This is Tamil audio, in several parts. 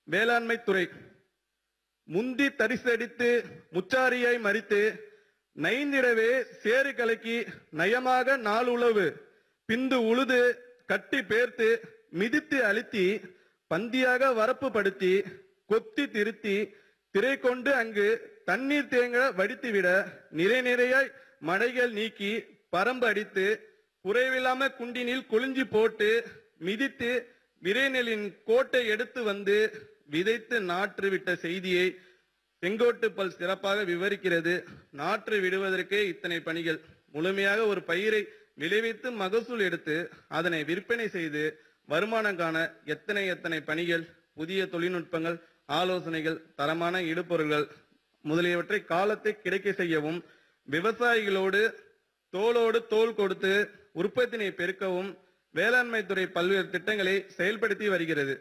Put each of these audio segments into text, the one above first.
வேளாண்மை துறை முந்தி தரிசடித்து முச்சாரியை மறித்து நைந்திடவே சேறு கலக்கி நயமாக நாளுளவு பிந்து உழுது கட்டி பேர்த்து மிதித்து அழுத்தி பந்தியாக வரப்பு படுத்தி கொத்தி திருத்தி திரை கொண்டு அங்கு தண்ணீர் தேங்க வடித்துவிட நிறை நிறையாய் மடைகள் நீக்கி பரம்பு அடித்து குறைவில்லாம குண்டினில் குளிஞ்சி போட்டு மிதித்து விரைநெலின் கோட்டை எடுத்து வந்து விதைத்து நாற்று விட்ட செய்தியை செங்கோட்டு பல் சிறப்பாக விவரிக்கிறது நாற்று விடுவதற்கே இத்தனை பணிகள் முழுமையாக ஒரு பயிரை விளைவித்து மகசூல் எடுத்து அதனை விற்பனை செய்து வருமானம் காண எத்தனை எத்தனை பணிகள் புதிய தொழில்நுட்பங்கள் ஆலோசனைகள் தரமான இடுபொருள்கள் முதலியவற்றை காலத்தை கிடைக்க செய்யவும் விவசாயிகளோடு தோளோடு தோள் கொடுத்து உற்பத்தினை பெருக்கவும் வேளாண்மை துறை பல்வேறு திட்டங்களை செயல்படுத்தி வருகிறது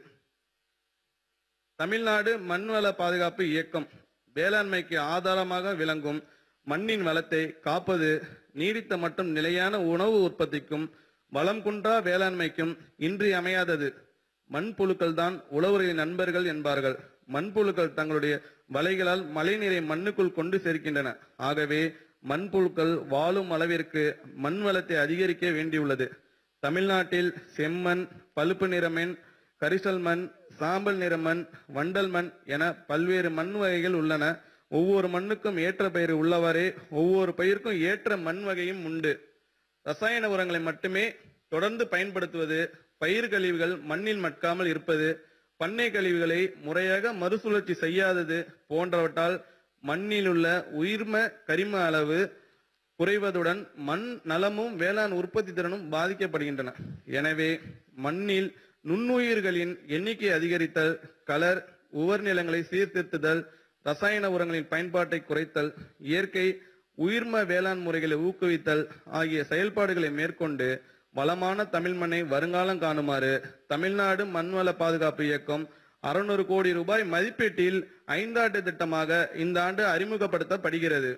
தமிழ்நாடு மண்வள பாதுகாப்பு இயக்கம் வேளாண்மைக்கு ஆதாரமாக விளங்கும் மண்ணின் வளத்தை காப்பது நீடித்த மற்றும் நிலையான உணவு உற்பத்திக்கும் வளம் குன்றா வேளாண்மைக்கும் இன்றியமையாதது மண்புழுக்கள் தான் உழவர்களின் நண்பர்கள் என்பார்கள் மண்புழுக்கள் தங்களுடைய வலைகளால் மழைநீரை மண்ணுக்குள் கொண்டு சேர்க்கின்றன ஆகவே மண்புழுக்கள் வாழும் அளவிற்கு மண் வளத்தை அதிகரிக்க வேண்டியுள்ளது தமிழ்நாட்டில் செம்மண் பழுப்பு நிற மண் கரிசல் மண் சாம்பல் நிற மண் வண்டல் மண் என பல்வேறு மண் வகைகள் உள்ளன ஒவ்வொரு மண்ணுக்கும் ஏற்ற பயிர் உள்ளவாறே ஒவ்வொரு பயிருக்கும் ஏற்ற மண் வகையும் உண்டு ரசாயன உரங்களை மட்டுமே தொடர்ந்து பயன்படுத்துவது பயிர் கழிவுகள் மண்ணில் மட்காமல் இருப்பது பண்ணை கழிவுகளை முறையாக மறுசுழற்சி செய்யாதது போன்றவற்றால் மண்ணில் உள்ள உயிர்ம கரிம அளவு குறைவதுடன் மண் நலமும் வேளாண் உற்பத்தி திறனும் பாதிக்கப்படுகின்றன எனவே மண்ணில் நுண்ணுயிர்களின் எண்ணிக்கை அதிகரித்தல் கலர் உவர் நிலங்களை சீர்திருத்துதல் ரசாயன உரங்களின் பயன்பாட்டை குறைத்தல் இயற்கை உயிர்ம வேளாண் முறைகளை ஊக்குவித்தல் ஆகிய செயல்பாடுகளை மேற்கொண்டு வளமான தமிழ் மண்ணை வருங்காலம் காணுமாறு தமிழ்நாடு மண்வள பாதுகாப்பு இயக்கம் அறுநூறு கோடி ரூபாய் மதிப்பீட்டில் ஐந்தாண்டு திட்டமாக இந்த ஆண்டு அறிமுகப்படுத்தப்படுகிறது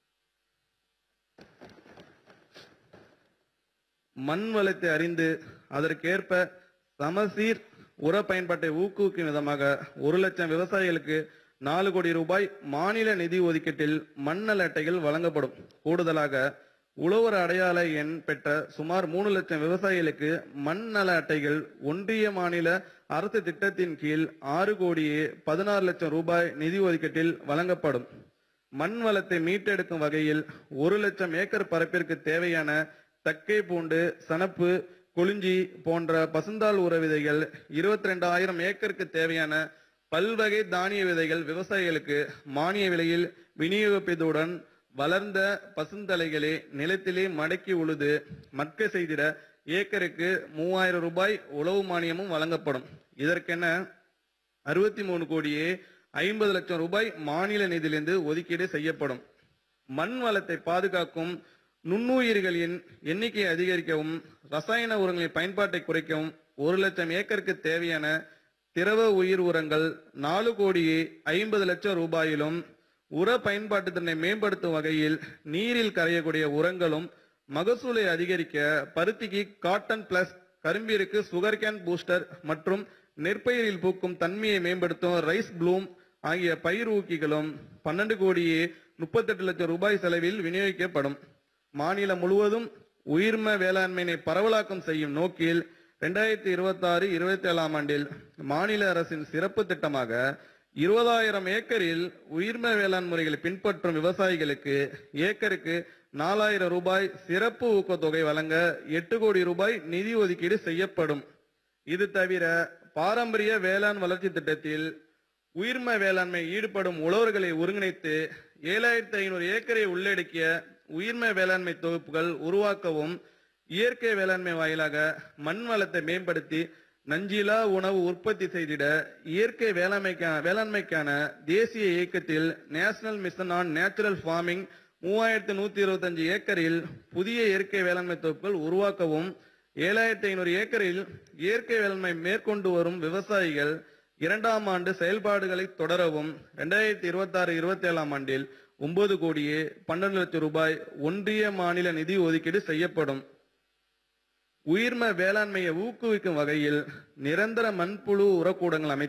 மண் வளத்தை அறிந்து அதற்கேற்ப சமசீர் உர பயன்பாட்டை ஊக்குவிக்கும் விதமாக ஒரு லட்சம் விவசாயிகளுக்கு நாலு கோடி ரூபாய் மாநில நிதி ஒதுக்கீட்டில் மண்ணல் அட்டைகள் வழங்கப்படும் கூடுதலாக உழவர் அடையாள எண் பெற்ற சுமார் மூணு லட்சம் விவசாயிகளுக்கு மண் நல அட்டைகள் ஒன்றிய மாநில அரசு திட்டத்தின் கீழ் ஆறு கோடியே பதினாறு லட்சம் ரூபாய் நிதி ஒதுக்கீட்டில் வழங்கப்படும் மண் வளத்தை மீட்டெடுக்கும் வகையில் ஒரு லட்சம் ஏக்கர் பரப்பிற்கு தேவையான தக்கை பூண்டு சணப்பு கொளிஞ்சி போன்ற பசுந்தாள் உர விதைகள் இருபத்தி ரெண்டாயிரம் ஏக்கருக்கு தேவையான பல்வகை தானிய விதைகள் விவசாயிகளுக்கு மானிய விலையில் விநியோகிப்பதுடன் வளர்ந்த பசுந்தலைகளை நிலத்திலே மடக்கி உழுது மட்க செய்திட ஏக்கருக்கு மூவாயிரம் ரூபாய் உழவு மானியமும் வழங்கப்படும் இதற்கென அறுபத்தி மூணு கோடியே ஐம்பது லட்சம் ரூபாய் மாநில நிதியிலிருந்து ஒதுக்கீடு செய்யப்படும் மண் வளத்தை பாதுகாக்கும் நுண்ணுயிர்களின் எண்ணிக்கையை அதிகரிக்கவும் ரசாயன உரங்களின் பயன்பாட்டை குறைக்கவும் ஒரு லட்சம் ஏக்கருக்கு தேவையான திரவ உயிர் உரங்கள் நாலு கோடியே ஐம்பது லட்சம் ரூபாயிலும் உர பயன்பாட்டு திறனை மேம்படுத்தும் வகையில் நீரில் கரையக்கூடிய உரங்களும் மகசூலை அதிகரிக்க பருத்திக்கு காட்டன் பிளஸ் கரும்பிற்கு சுகர் கேன் பூஸ்டர் மற்றும் நெற்பயிரில் பூக்கும் தன்மையை மேம்படுத்தும் ரைஸ் ப்ளூம் ஆகிய பயிர் ஊக்கிகளும் பன்னெண்டு கோடியே முப்பத்தெட்டு லட்சம் ரூபாய் செலவில் விநியோகிக்கப்படும் மாநிலம் முழுவதும் உயிர்ம வேளாண்மையினை பரவலாக்கம் செய்யும் நோக்கில் ரெண்டாயிரத்தி இருபத்தி ஆறு இருபத்தி ஏழாம் ஆண்டில் மாநில அரசின் சிறப்பு திட்டமாக இருபதாயிரம் ஏக்கரில் உயிர்ம வேளாண் முறைகளை பின்பற்றும் விவசாயிகளுக்கு ஏக்கருக்கு நாலாயிரம் ரூபாய் சிறப்பு ஊக்கத்தொகை வழங்க எட்டு கோடி ரூபாய் நிதி ஒதுக்கீடு செய்யப்படும் இது தவிர பாரம்பரிய வேளாண் வளர்ச்சி திட்டத்தில் உயிர்ம வேளாண்மை ஈடுபடும் உழவர்களை ஒருங்கிணைத்து ஏழாயிரத்தி ஐநூறு ஏக்கரை உள்ளடக்கிய உயிர்ம வேளாண்மை தொகுப்புகள் உருவாக்கவும் இயற்கை வேளாண்மை வாயிலாக மண் வளத்தை மேம்படுத்தி நஞ்சிலா உணவு உற்பத்தி செய்திட இயற்கை வேளாண்மைக்கான வேளாண்மைக்கான தேசிய இயக்கத்தில் national mission on natural farming மூவாயிரத்தி நூத்தி இருபத்தஞ்சு ஏக்கரில் புதிய இயற்கை வேளாண்மை தொகுப்புகள் உருவாக்கவும் ஏழாயிரத்தி ஐநூறு ஏக்கரில் இயற்கை வேளாண்மை மேற்கொண்டு வரும் விவசாயிகள் இரண்டாம் ஆண்டு செயல்பாடுகளை தொடரவும் ரெண்டாயிரத்தி இருபத்தி ஆறு இருபத்தி ஏழாம் ஆண்டில் ஒன்பது கோடியே பன்னெண்டு லட்சம் ரூபாய் ஒன்றிய மாநில நிதி ஒதுக்கீடு செய்யப்படும் உயிர்ம வேளாண்மையை ஊக்குவிக்கும் வகையில் நிரந்தர மண்புழு உரக்கூடங்கள் அமைத்து